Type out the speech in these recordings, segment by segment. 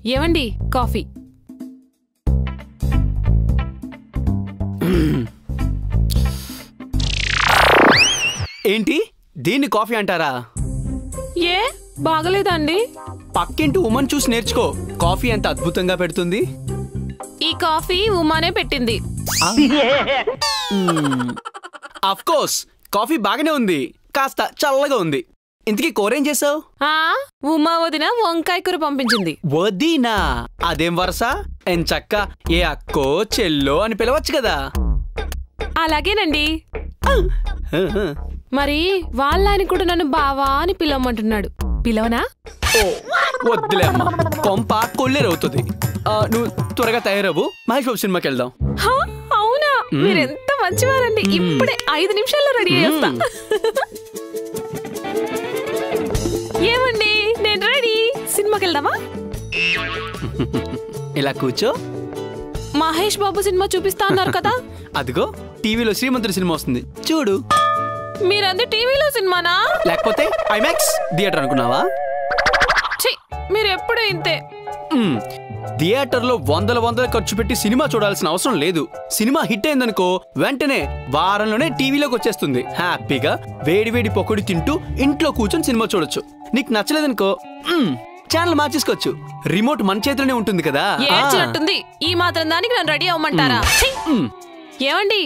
ఏమండి కాఫీ ఏంటి దీన్ని కాఫీ అంటారా ఏ బాగలేదండి పక్కింటి ఉమన్ చూసి నేర్చుకో కాఫీ ఎంత అద్భుతంగా పెడుతుంది ఈ కాఫీ ఉమానే పెట్టింది అఫ్ కోర్స్ కాఫీ బాగానే ఉంది కాస్త చల్లగా ఉంది ఇంతకీ కూరేం చేసావు ఆ ఉమా వదిన వంకాయ కూర పంపించింది వదీనా అదేం వరస ఎంచక్క ఏ అక్కో చెల్లో అని పిలవచ్చు కదా అలాగేనండి మరి వాళ్ళ ఆయన కూడా నన్ను బావా అని పిలవమంటున్నాడు పిలవనా ఓ వద్దులే అమ్మా కొంప కొల్లేరవుతుంది ఆ, నువ్వు త్వరగా తయారవు మహేష్ బాబు సినిమాకి వెళ్దాం హా, అవునా మీరెంత మంచివారండి ఇప్పుడే ఐదు నిమిషాల్లో రెడీ చేస్తా ఏమండి నేను రెడీ సినిమాకి వెళ్దామా ఇలా కూర్చో మహేష్ బాబు సినిమా చూపిస్తా అన్నారు కదా అదిగో టీవీలో శ్రీమంతుడి సినిమా వస్తుంది చూడు మీరంది టీవీలో సినిమానా లేకపోతే ఐమాక్స్ థియేటర్ అనుకున్నావా ఛీ, మీరు ఎప్పుడు ఇంతే మ్మ్. థియేటర్లో వందల వందల ఖర్చు పెట్టి సినిమా చూడాల్సిన అవసరం లేదు సినిమా హిట్ అయిందనుకో వెంటనే వారంలోనే టీవీలోకి వచ్చేస్తుంది హ్యాపీగా వేడి వేడి పొకుడి తింటూ ఇంట్లో కూర్చొని సినిమా చూడొచ్చు నీకు నచ్చలేదనుకో మ్మ్, ఛానల్ మార్చేసుకోవచ్చు రిమోట్ మన చేతిలోనే ఉంటుంది కదా ఆ. ఏడ్చినట్టుంది ఈ మాత్రం దానికి నన్ను రెడీ అవ్వమంటారా ఛీ! మ్మ్. ఏమండి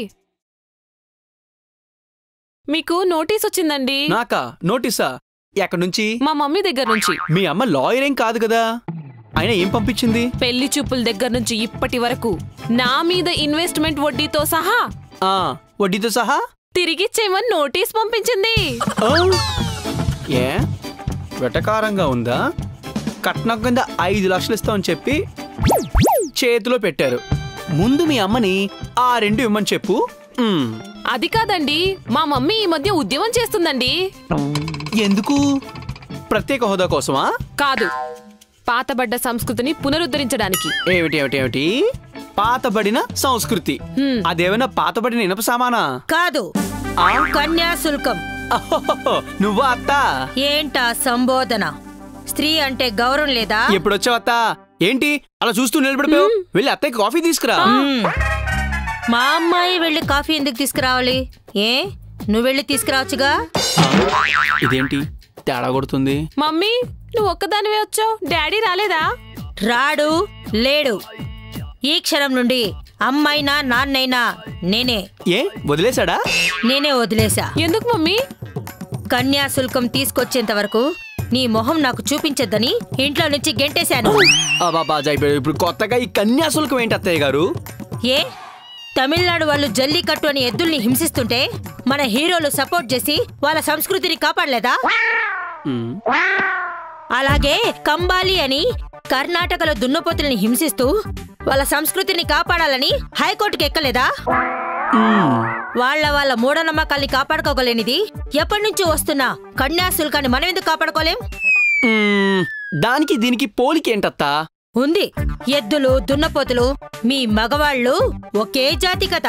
మీకు నోటీస్ వచ్చిందండి నాకా నోటీసా ఎక్కడి నుంచి మా మమ్మీ దగ్గర నుంచి మీ అమ్మ లాయర్ ఏం కాదు కదా అయినా ఏం పంపించింది పెళ్లి చూపుల దగ్గర నుంచి ఇప్పటి వరకు నా మీద ఇన్వెస్ట్మెంట్ వడ్డీతో సహా ఆ వడ్డీతో సహా తిరిగిచ్చేయమని నోటీస్ పంపించింది ఆ? ఏ వెటకారంగా ఉందా కట్నం కింద ఐదు లక్షలు ఇస్తామని చెప్పి చేతిలో పెట్టారు ముందు మీ అమ్మని ఆ రెండు ఇమ్మని చెప్పు మ్, అది కాదండి మా మమ్మీ ఈ మధ్య ఉద్యమం చేస్తుందండి ఎందుకు ప్రత్యేక హోదా కోసమా కాదు పాతబడ్డ సంస్కృతిని పునరుద్ధరించడానికి ఏమిటి ఏమిటి ఏమిటి పాతబడిన సంస్కృతి హ్మ్. అదేమైనా పాతబడిన ఇనప సామానా కాదు కన్యాశుల్కం అహోహోహో, నువ్వా అత్త ఏంటా సంబోధన స్త్రీ అంటే గౌరవం లేదా ఎప్పుడొచ్చావు అత్త ఏంటి అలా చూస్తూ నిలబడిపోయావు వెళ్ళి అత్తయ్యకి కాఫీ తీసుకురా మ్మ్. మా అమ్మాయి వెళ్ళి కాఫీ ఎందుకు తీసుకురావాలి ఏ నువ్వు వెళ్ళి తీసుకురావచ్చుగా ఇదేంటి తేడా కొడుతుంది మమ్మీ నువ్వు ఒక్కదానివే వచ్చావు డాడీ రాలేదా రాడు లేడు ఈ క్షణం నుండి అమ్మైనా నాన్నైనా నేనే ఏ వదిలేశాడా నేనే వదిలేశా ఎందుకు మమ్మీ కన్యాశుల్కం తీసుకొచ్చేంత వరకు నీ మొహం నాకు చూపించొద్దని ఇంట్లో నుంచి గెంటేశాను బాబా అయిపోయాడు ఇప్పుడు కొత్తగా ఈ కన్యాశుల్కం ఏంటి అత్తయ్య గారు ఏ తమిళనాడు వాళ్ళు జల్లికట్టు అని ఎద్దుల్ని హింసిస్తుంటే మన హీరోలు సపోర్ట్ చేసి వాళ్ళ సంస్కృతిని కాపాడలేదా మ్, అలాగే కంబాలి అని కర్ణాటకలో దున్నపోతుల్ని హింసిస్తూ వాళ్ళ సంస్కృతిని కాపాడాలని హైకోర్టుకి ఎక్కలేదా మ్, వాళ్ళ వాళ్ళ మూఢనమ్మకాల్ని కాపాడుకోగలేనిది ఎప్పటి నుంచి వస్తున్నా కన్యాశుల్కాన్ని మనం ఎందుకు కాపాడుకోలేం మ్, దానికి దీనికి పోలిక ఏంటత్తా ఉంది ఎద్దులు దున్నపోతులు మీ మగవాళ్ళు ఒకే జాతి కథ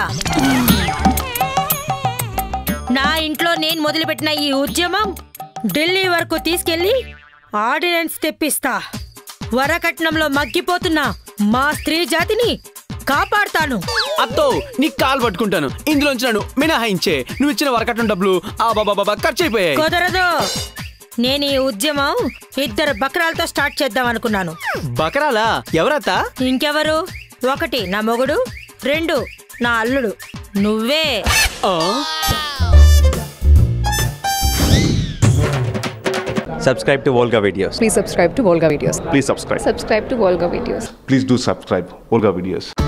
నా ఇంట్లో నేను మొదలుపెట్టిన ఈ ఉద్యమం ఢిల్లీ వరకు తీసుకెళ్లి ఆర్డినెన్స్ తెప్పిస్తా వరకట్నంలో మగ్గిపోతున్న మా స్త్రీ జాతిని కాపాడుతాను అత్తో నీ కాలు పట్టుకుంటాను ఇందులోంచి నన్ను మినహాయించే నువ్వు ఇచ్చిన వరకట్నం డబ్బులు ఆ బాబా బాబా ఖర్చు అయిపోయాయి కుదరదు నేను ఈ ఉద్యమం ఇద్దరు బకరాలతో స్టార్ట్ చేద్దాం అనుకున్నాను బకరాలా ఎవరత్తా ఇంకెవరు ఒకటి నా మొగుడు రెండు నా అల్లుడు నువ్వే ఆ? subscribe to Volga videos. Please subscribe to Volga Videos. Please subscribe. Subscribe to Volga Videos. Please do subscribe. Olga Videos.